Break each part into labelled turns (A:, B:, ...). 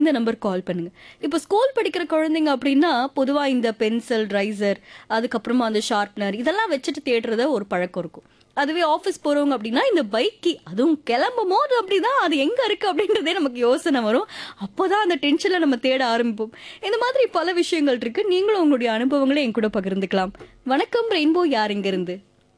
A: இந்த number call பண்ணுங்க இப்போ ஸ்கூல் படிக்கிற குழந்தைங்க அப்படின்னா பொதுவா இந்த பென்சில் ரைசர் அதுக்கப்புறமா அந்த ஷார்ப்னர் இதெல்லாம் வச்சுட்டு தேடுறத ஒரு பழக்கம் இருக்கும் அதுவே ஆஃபீஸ் போறவங்க அப்படின்னா இந்த பைக்கி அதுவும் கிளம்பும் போது அப்படிதான் அது எங்க இருக்கு அப்படின்றதே நமக்கு யோசனை வரும் அப்போதான் அந்த டென்ஷன்ல நம்ம தேட ஆரம்பிப்போம் இந்த மாதிரி பல விஷயங்கள் இருக்கு நீங்களும் உங்களுடைய அனுபவங்களை என் கூட பகிர்ந்துக்கலாம் வணக்கம் ரெயின்போ யார் இங்க இருந்து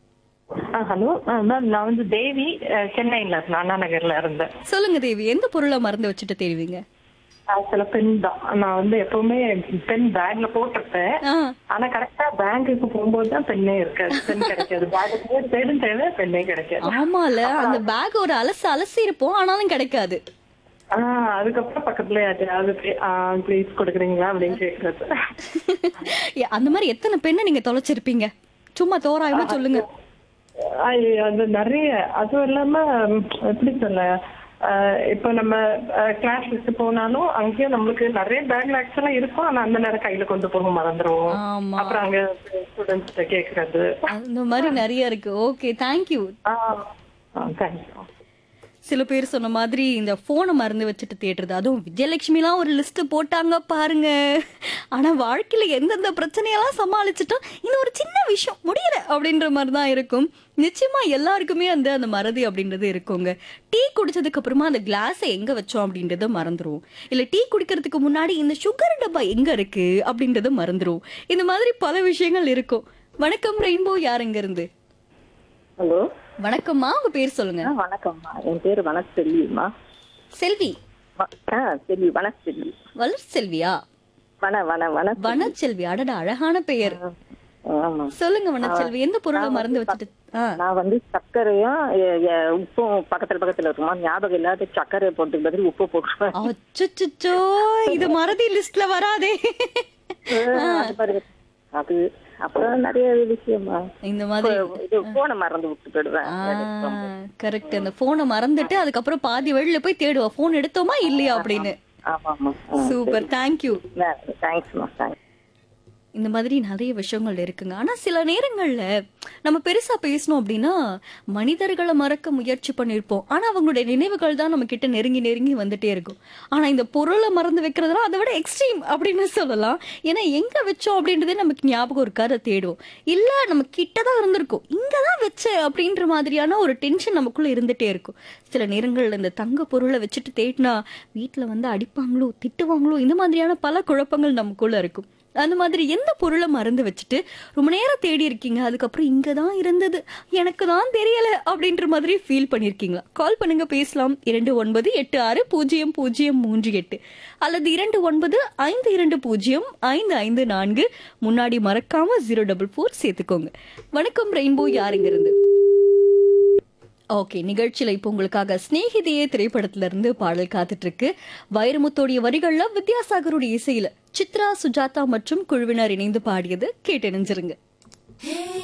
B: ஹலோ மேம் நான் வந்து தேவி அஹ், சென்னையில இருந்தேன் அண்ணா நகர்ல இருந்தேன்
A: சொல்லுங்க தேவி எந்த பொருளை மறந்து வச்சுட்டு தேடுவீங்க
B: ஆக்சுவலா பென் தான் நான் வந்து எப்பவுமே பென் பேக்ல போட்டிருப்பேன்
A: ஆ
B: ஆனா கரெக்டா பேங்குக்கு போகும்போது தான் பெண்ணே இருக்காது பென் கிடைக்காது பேக் தேடு தேடும் தேவை பெண்ணே கிடைக்காது
A: ஆமால அந்த பேக் ஒரு அலசு அலசி இருப்போம் ஆனாலும் கிடைக்காது
B: ஆஹ் அதுக்கப்புறம் பக்கத்துல யாரையாவது ப்ளீஸ் கொடுக்குறீங்களா அப்படின்னு கேக்குறது
A: ஏ, அந்த மாதிரி எத்தனை பெண்ணை நீங்க தொலைச்சிருப்பீங்க சும்மா தோராயமா சொல்லுங்க
B: ஐயோ, அது நிறைய அதுவும் இல்லாம ம், எப்படி சொல்ல அஹ், இப்ப நம்ம கிளாஸ்க்கு போனாலும் அங்கேயும் நம்மளுக்கு நிறைய பேக்ல ஆக்சுவலா இருக்கும் ஆனா அந்த நேரம் கையில கொண்டு போக மறந்துருவோம்
A: ஆமா
B: அப்புறம் அங்க ஸ்டூடெண்ட்ஸ் கேக்குறது
A: அந்த மாதிரி நிறைய இருக்கு ஓகே தேங்க்யூ
B: தேங்க்யூ
A: சில பேர் சொன்ன மாதிரி இந்த போனை மறந்து வச்சுட்டு தேடுறது அதுவும் விஜயலட்சுமிலாம் ஒரு லிஸ்ட் போட்டாங்க பாருங்க ஆனா வாழ்க்கையில எந்தெந்த பிரச்சனையெல்லாம் சமாளிச்சிட்டோம் இந்த ஒரு சின்ன விஷயம் முடியல அப்படின்ற மாதிரி தான் இருக்கும் நிச்சயமா எல்லாருக்குமே அந்த அந்த மறதி அப்படின்றது இருக்குங்க டீ குடிச்சதுக்கு அப்புறமா அந்த கிளாஸை எங்க வச்சோம் அப்படின்றத மறந்துருவோம் இல்ல டீ குடிக்கிறதுக்கு முன்னாடி இந்த சுகர் டப்பா எங்க இருக்கு அப்படின்றத மறந்துருவோம் இந்த மாதிரி பல விஷயங்கள் இருக்கும் வணக்கம் ரெயின்போ யார் எங்க இருந்து
C: ஹலோ
A: வணக்கம்மா உங்க பேர் சொல்லுங்க
C: ஆ வணக்கம்மா என் பேர் வனசெல்விம்மா
A: செல்வி
C: வ- ஆ செல்வி வனசெல்வி
A: வளர் செல்வியா
C: வன வன வன
A: வனச்செல்வி அடடா அழகான பெயர்
C: ஆமா
A: சொல்லுங்க வனச்செல்வி எந்த பொருளை மறந்து வச்சுட்டு ஆ,
C: நான் வந்து சர்க்கரையும் எ- எ- உப்பும் பக்கத்துல பக்கத்துல இருக்குமா ஞாபகம் இல்லாத சர்க்கரையை போட்டுக்கு பதில் உப்பு போட்டுருவேன்
A: அச்சச்சோ இது மறதி லிஸ்ட்ல வராதே
C: அது பாருங்க. அது அப்புறம் நிறைய விஷயமா
A: இந்த மாதிரி
C: இது போனை மறந்து விட்டு போயிடுவேன்
A: கரெக்ட் அந்த போனை மறந்துட்டு அதுக்கப்புறம் பாதி வழியில போய் தேடுவோம் போன் எடுத்தோமா இல்லையா அப்படின்னு
C: ஆமா ஆமா
A: சூப்பர் தேங்க்யூ
C: தேங்க்ஸ்மா தேங்க்ஸ்
A: இந்த மாதிரி நிறைய விஷயங்கள் இருக்குங்க ஆனா சில நேரங்கள்ல நம்ம பெருசா பேசணும் அப்படின்னா மனிதர்களை மறக்க முயற்சி பண்ணிருப்போம் ஆனா அவங்களுடைய நினைவுகள் தான் நம்ம கிட்ட நெருங்கி நெருங்கி வந்துட்டே இருக்கும் ஆனா இந்த பொருளை மறந்து வைக்கிறதுலாம் அதை விட எக்ஸ்ட்ரீம் அப்படின்னு சொல்லலாம் ஏன்னா எங்க வச்சோம் அப்படின்றதே நமக்கு ஞாபகம் இருக்காது அதை தேடுவோம் இல்ல நம்ம கிட்டதான் இருந்திருக்கும் இங்கதான் வச்ச அப்படின்ற மாதிரியான ஒரு டென்ஷன் நமக்குள்ள இருந்துட்டே இருக்கும் சில நேரங்கள்ல இந்த தங்க பொருளை வச்சுட்டு தேடினா வீட்டுல வந்து அடிப்பாங்களோ திட்டுவாங்களோ இந்த மாதிரியான பல குழப்பங்கள் நமக்குள்ள இருக்கும் அந்த மாதிரி எந்த பொருளை மறந்து வச்சுட்டு ரொம்ப நேரம் தேடி இருக்கீங்க அதுக்கப்புறம் இங்க தான் இருந்தது எனக்கு தான் தெரியல அப்படின்ற மாதிரி ஃபீல் பண்ணிருக்கீங்களா கால் பண்ணுங்க பேசலாம் இரண்டு ஒன்பது எட்டு ஆறு பூஜ்ஜியம் பூஜ்ஜியம் மூன்று எட்டு அல்லது இரண்டு ஒன்பது ஐந்து இரண்டு பூஜ்ஜியம் ஐந்து ஐந்து நான்கு முன்னாடி மறக்காம ஜீரோ டபுள் ஃபோர் சேர்த்துக்கோங்க வணக்கம் ரெயின்போ யாருங்க இருந்து ஓகே நிகழ்ச்சியில இப்போ உங்களுக்காக ஸ்நேகிதியே திரைப்படத்துல இருந்து பாடல் காத்துட்டு இருக்கு வைரமுத்தோடைய வரிகள்ல வித்யாசாகருடைய இசையில சித்ரா சுஜாதா மற்றும் குழுவினர் இணைந்து பாடியது கேட்டு நினைஞ்சிருங்க